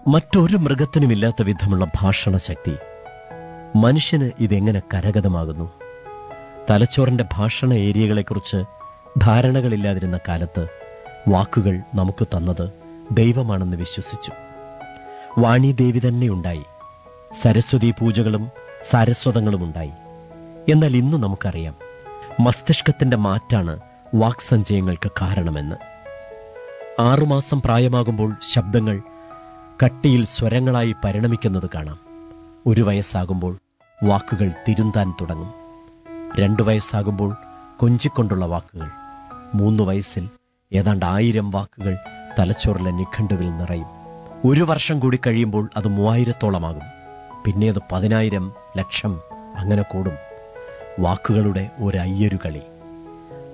മറ്റൊരു മൃഗത്തിനുമില്ലാത്ത വിധമുള്ള ഭാഷണശക്തി മനുഷ്യന് ഇതെങ്ങനെ കരഗതമാകുന്നു തലച്ചോറിന്റെ ഭാഷണ ഏരിയകളെക്കുറിച്ച് ധാരണകളില്ലാതിരുന്ന കാലത്ത് വാക്കുകൾ നമുക്ക് തന്നത് ദൈവമാണെന്ന് വിശ്വസിച്ചു വാണിദേവി തന്നെ ഉണ്ടായി സരസ്വതി പൂജകളും സാരസ്വതങ്ങളും ഉണ്ടായി എന്നാൽ ഇന്ന് നമുക്കറിയാം മസ്തിഷ്കത്തിന്റെ മാറ്റാണ് വാക്സഞ്ചയങ്ങൾക്ക് കാരണമെന്ന് ആറുമാസം പ്രായമാകുമ്പോൾ ശബ്ദങ്ങൾ കട്ടിയിൽ സ്വരങ്ങളായി പരിണമിക്കുന്നത് കാണാം ഒരു വയസ്സാകുമ്പോൾ വാക്കുകൾ തിരുന്താൻ തുടങ്ങും രണ്ടു വയസ്സാകുമ്പോൾ കൊഞ്ചിക്കൊണ്ടുള്ള വാക്കുകൾ മൂന്ന് വയസ്സിൽ ഏതാണ്ട് ആയിരം വാക്കുകൾ തലച്ചോറിലെ നിഘണ്ടുവിൽ നിറയും ഒരു വർഷം കൂടി കഴിയുമ്പോൾ അത് മൂവായിരത്തോളമാകും പിന്നെ അത് പതിനായിരം ലക്ഷം അങ്ങനെ കൂടും വാക്കുകളുടെ ഒരു അയ്യരു കളി